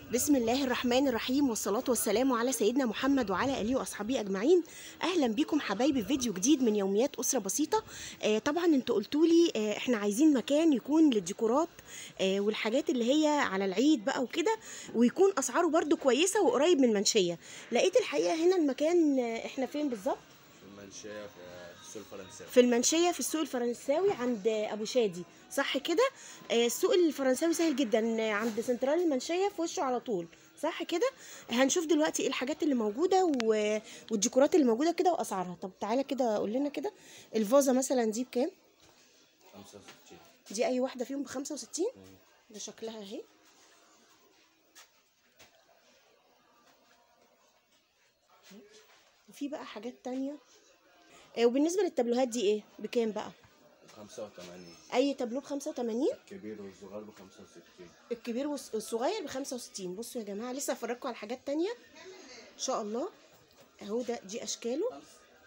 بسم الله الرحمن الرحيم والصلاة والسلام على سيدنا محمد وعلى آله وأصحابه أجمعين أهلا بكم حبايبي في فيديو جديد من يوميات أسرة بسيطة آه طبعا انتوا قلتوا لي آه احنا عايزين مكان يكون للديكورات آه والحاجات اللي هي على العيد بقى وكده ويكون أسعاره برده كويسة وقريب من منشية لقيت الحقيقة هنا المكان آه احنا فين بالظبط المنشية في السوق الفرنساوي في المنشية في السوق الفرنساوي عند أبو شادي صح كده آه، السوق الفرنساوي سهل جدا آه، عند سنترال المنشية في وشه على طول صح كده هنشوف دلوقتي ايه الحاجات اللي موجودة و... والديكورات اللي موجودة كده وأسعارها طب تعالى كده قول لنا كده الفازة مثلا دي بكام 65 دي أي واحدة فيهم ب 65 ده شكلها اهي وفي بقى حاجات تانية آه، وبالنسبة للتابلوهات دي ايه بكام بقى 85 اي تابلو ب 85 الكبير والصغير ب 65 الكبير والصغير ب 65 بصوا يا جماعه لسه هفرجكم على حاجات تانية ان شاء الله اهو ده دي اشكاله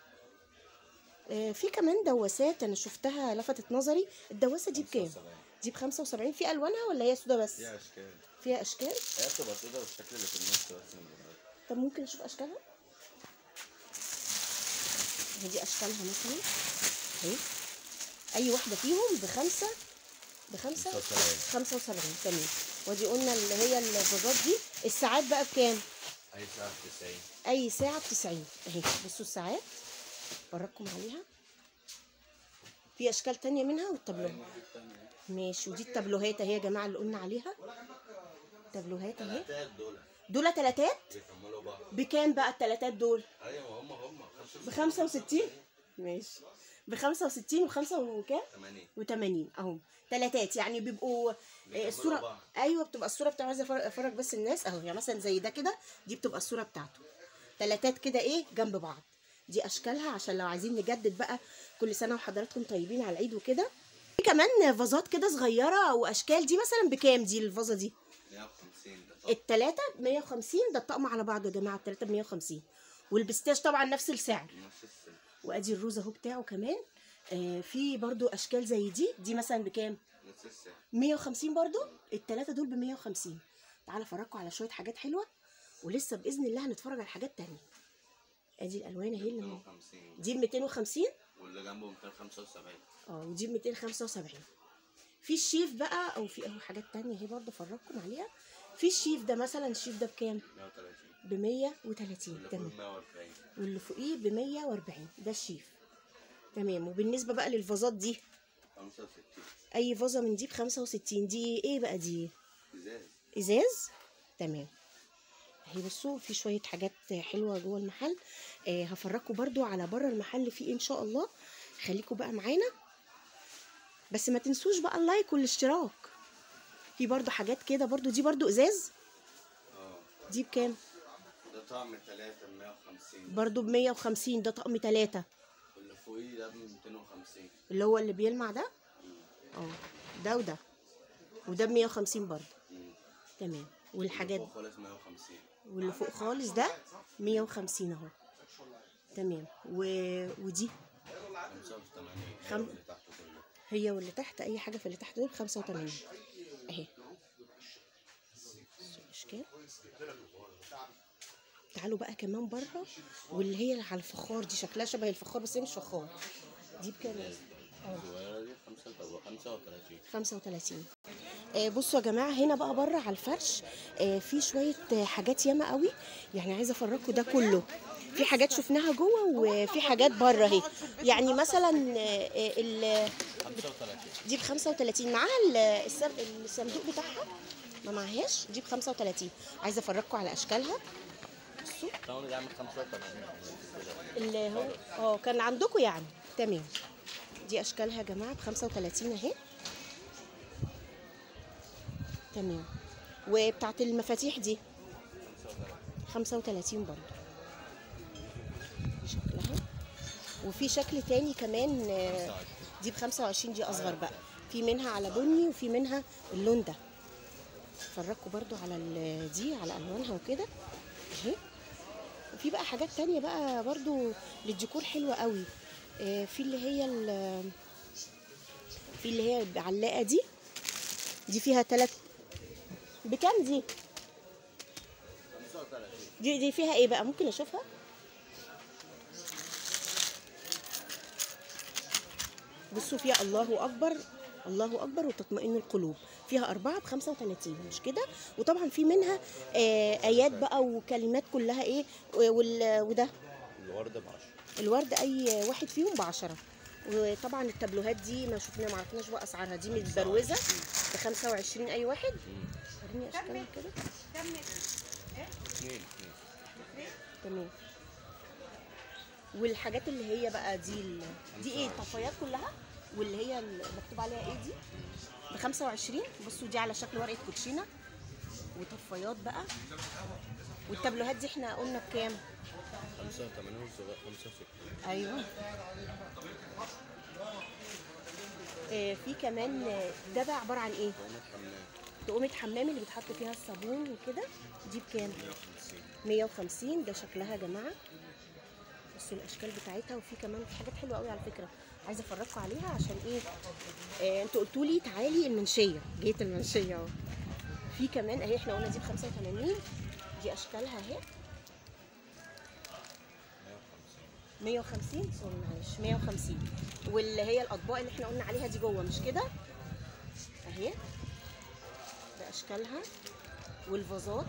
آه في كمان دواسات انا شفتها لفتت نظري الدواسه دي بكام 75 دي ب 75 في الوانها ولا هي سودا بس فيها اشكال فيها اشكال هي بتبقى سودا والشكل اللي في النص بس من بره. طب ممكن نشوف اشكالها أهي دي اشكالها مثلا اهي اي واحده فيهم بخمسه بخمسه 75. 75 تمام ودي قلنا اللي هي الفازات دي الساعات بقى بكام اي ساعة 90 اي ساعه ب 90 اهي بصوا الساعات فرجكم عليها في اشكال تانية منها والتابلوهات ماشي ودي التابلوهات اهي يا جماعه اللي قلنا عليها تابلوهات اهي تلاتات دول دول تلاتات بيكملوا بعض بكام بقى التلاتات دول ايوه هم هم ب 65 ماشي ب 65 و5 وكام 80 و80 اهو تلاتات يعني بيبقوا آه، بيكملوا الصوره بعض. ايوه بتبقى الصوره بتاعته عايزه أفر- افرج بس الناس اهو يعني مثلا زي ده كده دي بتبقى الصوره بتاعته تلاتات كده ايه جنب بعض دي اشكالها عشان لو عايزين نجدد بقى كل سنه وحضراتكم طيبين على العيد وكده في كمان فازات كده صغيره واشكال دي مثلا بكام دي الفازه دي 150 ده طب التلاتة ب 150 ده الطقم على بعضه يا جماعه التلاتة ب 150 والبستاش طبعا نفس السعر نفس السن وادي الروز اهو بتاعه كمان آه في برضو اشكال زي دي دي مثلا بكام نفس السن 150 برضو التلاتة دول ب 150 تعالى افرجكم على شويه حاجات حلوه ولسه باذن الله هنتفرج على حاجات تانية ادي الالوان اهي اللي مو- 250 دي ب 250 واللي جنبه 275 اه ودي ب 275 في الشيف بقى او في اهو حاجات تانية اهي برضو افرجكم عليها في الشيف ده مثلا الشيف ده بكام 130 ب 130 واللي فوق تمام 140 واللي فوقيه ب 140 ده الشيف تمام وبالنسبه بقى للفازات دي 65 اي فازه من دي ب 65 دي ايه بقى دي ازاز ازاز تمام اهي بصوا في شويه حاجات حلوه جوه المحل آه هفرجكم برضو على بره المحل في ايه ان شاء الله خليكم بقى معانا بس ما تنسوش بقى اللايك والاشتراك في برضو حاجات كده برضو دي برضو ازاز اه دي بكام ده طعم 3 150 برضو ب 150 ده طقم ثلاثة واللي فوقيه ده ب 250 اللي هو اللي بيلمع ده اه ده وده وده ب 150 برضو مم. تمام والحاجات فوق خالص 150 واللي فوق خالص ده 150 اهو تمام و... ودي 85 خم- اللي تحته كله هي واللي تحت اي حاجه في اللي تحت دول 85 اهي اشكال تعالوا بقى كمان بره واللي هي على الفخار دي شكلها شبه الفخار بس هي مش فخار دي بكام يا أسطى؟ الصغيرة دي 35 35 آه، بصوا يا جماعه هنا بقى بره على الفرش آه، في شويه آه، حاجات ياما قوي يعني عايزه افرجكم ده كله في حاجات شفناها جوه وفي حاجات بره اهي يعني مثلا آه، آه، ال- 35 دي ب 35 معاها ال- السم- الصندوق بتاعها ما معهاش دي ب 35 عايزه افرجكم على اشكالها بصوا الطعم ده عامل 85 اللي هو اه كان عندكم يعني تمام دي اشكالها يا جماعه ب 35 اهي تمام وبتاعت المفاتيح دي 35 برضو شكلها وفي شكل تاني كمان آه، دي ب 25 دي اصغر بقى في منها على بني وفي منها اللون ده اتفرجوا برضو على ال- دي على الوانها وكده اهي وفي بقى حاجات تانية بقى برضو للديكور حلوة قوي آه، في اللي هي ال- في اللي هي العلاقة دي دي فيها تلات بكام دي 35 دي دي فيها ايه بقى ممكن اشوفها بصوا فيها الله اكبر الله اكبر وتطمئن القلوب فيها أربعة ب 35 مش كده وطبعا في منها آه ايات بقى وكلمات كلها ايه وال- وده الوردة ب 10 الورد اي واحد فيهم بعشرة وطبعا التابلوهات دي ما شفنا ما عرفناش بقى اسعارها دي متبروزه ب 25 اي واحد وريني اشكالها كده اثنين اثنين تمام والحاجات اللي هي بقى دي ال... دي ايه الطفايات كلها واللي هي ال- مكتوب عليها ايه دي ب 25 بصوا دي على شكل ورقه كوتشينه وطفايات بقى والتابلوهات دي احنا قلنا بكام 85 والصغير 65 ايوه آه في كمان آه، ده بقى عباره عن ايه قومة حمام تقومة حمام اللي بتحط فيها الصابون وكده دي بكام 150 150 ده شكلها يا جماعه بصوا الاشكال بتاعتها وفي كمان في حاجات حلوه قوي على فكره عايزه افرجكم عليها عشان ايه آه انتوا قلتوا لي تعالي المنشيه جيت المنشيه اهو في كمان اهي احنا قلنا دي ب 85 دي اشكالها اهي 150 سوري معلش 150 واللي هي الاطباق اللي احنا قلنا عليها دي جوه مش كده اهي باشكالها والفازات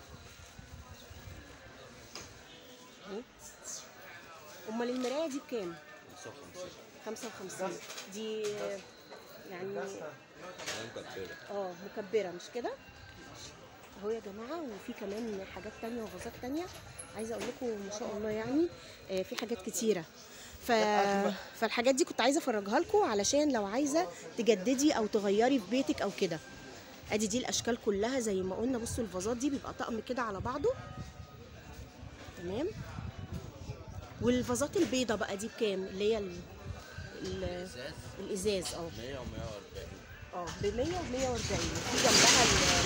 اهي امال المرايه دي بكام 55 55 دي آه، يعني أنا مكبرة اه مكبره مش كده اهو يا جماعه وفي كمان حاجات تانية وفازات تانية عايزه اقول لكم ما شاء الله يعني آه، في حاجات كتيره ف... فالحاجات دي كنت عايزه افرجها لكم علشان لو عايزه تجددي او تغيري في بيتك او كده ادي دي الاشكال كلها زي ما قلنا بصوا الفازات دي بيبقى طقم كده على بعضه تمام والفازات البيضه بقى دي بكام اللي هي ال... ال... ازاز الازاز اه 100 و 140 اه ب 100 و 140 في جنبها ال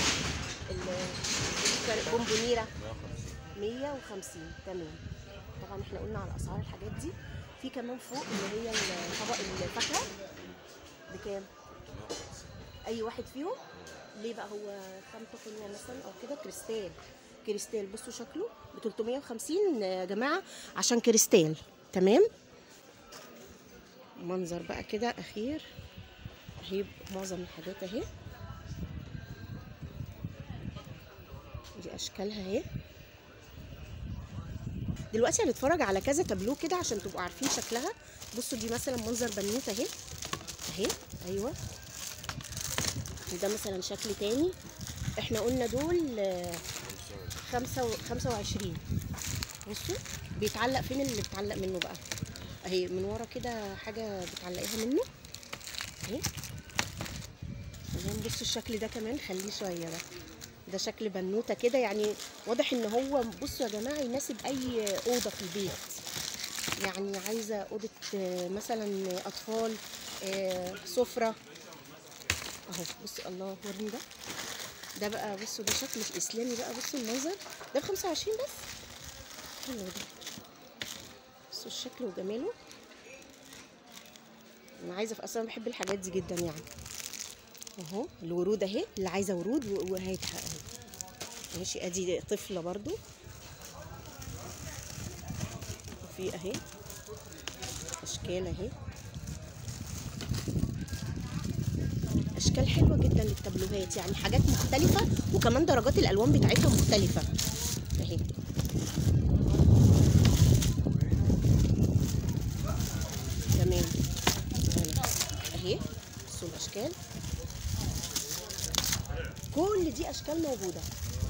ال البونبونيره 150 150 تمام طبعا احنا قلنا على اسعار الحاجات دي في كمان فوق اللي هي طبق الفاكهه بكام 150 اي واحد فيهم ليه بقى هو خامته حلوه مثلا او كده كريستال كريستال بصوا شكله ب 350 يا جماعه عشان كريستال تمام منظر بقى كده اخير اهي معظم الحاجات اهي دي اشكالها اهي دلوقتي هنتفرج على كذا تابلو كده عشان تبقوا عارفين شكلها بصوا دي مثلا منظر بنوته اهي اهي ايوه وده مثلا شكل تاني احنا قلنا دول آه، خمسة و... خمسة وعشرين بصوا بيتعلق فين اللي بيتعلق منه بقى اهي من ورا كده حاجة بتعلقيها منه اهي تمام بصوا الشكل ده كمان خليه شوية ده ده شكل بنوتة كده يعني واضح ان هو بصوا يا جماعة يناسب اي اوضة في البيت يعني عايزة اوضة آه، مثلا اطفال آه، سفرة اهو بصوا الله وريني ده ده بقى بصوا ده شكل اسلامي بقى بصوا المنظر ده ب 25 بس حلو ده بصوا الشكل وجماله انا عايزه في اصلا بحب الحاجات دي جدا يعني اهو الورود اهي اللي عايزه ورود و- وهاتها اهي ماشي ادي طفله برضو وفي اهي اشكال اهي اشكال حلوه جدا للتابلوهات يعني حاجات مختلفه وكمان درجات الالوان بتاعتها مختلفه اهي تمام أهي. اهي بصوا الاشكال كل دي اشكال موجوده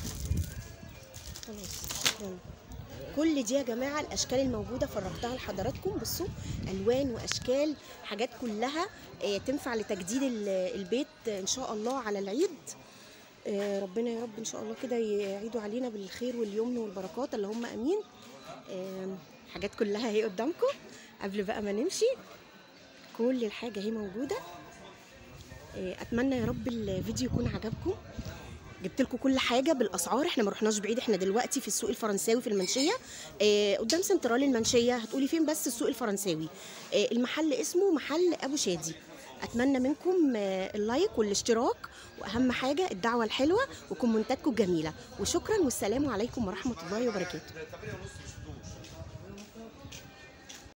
خلاص شكرا كل دي يا جماعه الاشكال الموجوده فرجتها لحضراتكم بصوا الوان واشكال حاجات كلها آه، تنفع لتجديد ال- البيت آه، ان شاء الله على العيد آه، ربنا يا رب ان شاء الله كده يعيدوا علينا بالخير واليمن والبركات اللهم امين آم، حاجات كلها اهي قدامكم قبل بقى ما نمشي كل الحاجه اهي موجوده آه، اتمنى يا رب الفيديو يكون عجبكم جبت لكم كل حاجه بالاسعار احنا ما رحناش بعيد احنا دلوقتي في السوق الفرنساوي في المنشيه آه قدام سنترال المنشيه هتقولي فين بس السوق الفرنساوي آه المحل اسمه محل ابو شادي اتمنى منكم آه، اللايك والاشتراك واهم حاجه الدعوه الحلوه وكومنتاتكم الجميله وشكرا والسلام عليكم ورحمه الله وبركاته